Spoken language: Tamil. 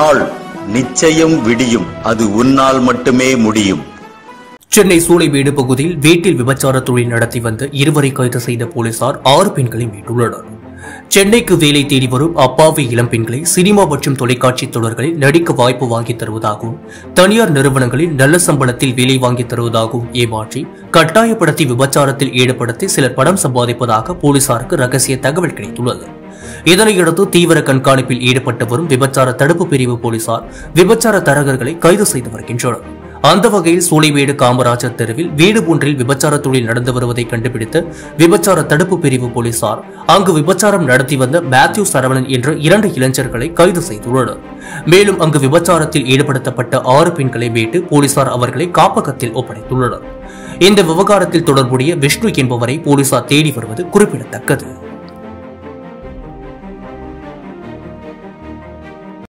நாள் நிச்சயம் விடியும் அது உன்னால் மட்டுமே முடியும் சென்னை சூளைமேடு பகுதியில் வீட்டில் விபச்சார தொழில் நடத்தி வந்த இருவரை கைது செய்த போலீசார் ஆறு பெண்களை மீட்டுள்ளனர் சென்னைக்கு வேலை தேடி வரும் அப்பாவி இளம் பெண்களை சினிமா மற்றும் தொலைக்காட்சி தொடர்களில் நடிக்க வாய்ப்பு வாங்கித் தருவதாகவும் தனியார் நிறுவனங்களில் நல்ல சம்பளத்தில் வேலை வாங்கித் தருவதாகவும் ஏமாற்றி கட்டாயப்படுத்தி விபச்சாரத்தில் ஈடுபடுத்தி சிலர் பணம் சம்பாதிப்பதாக போலீசாருக்கு ரகசிய தகவல் கிடைத்துள்ளது இதனையடுத்து தீவிர கண்காணிப்பில் ஈடுபட்டு வரும் விபச்சார தடுப்பு பிரிவு போலீசார் விபச்சார தரகர்களை கைது செய்து வருகின்றனர் அந்த வகையில் சூளைமேடு காமராஜர் தெருவில் வீடு ஒன்றில் விபச்சார தொழில் நடந்து வருவதை கண்டுபிடித்து விபச்சார தடுப்பு பிரிவு போலீசார் அங்கு விபச்சாரம் நடத்தி வந்த மேத்யூ சரவணன் என்ற இரண்டு இளைஞர்களை கைது செய்துள்ளனர் மேலும் அங்கு விபச்சாரத்தில் ஈடுபடுத்தப்பட்ட ஆறு பெண்களை மீட்டு போலீசார் அவர்களை காப்பகத்தில் ஒப்படைத்துள்ளனர் இந்த விவகாரத்தில் தொடர்புடைய விஷ்ணு என்பவரை போலீசார் தேடி வருவது குறிப்பிடத்தக்கது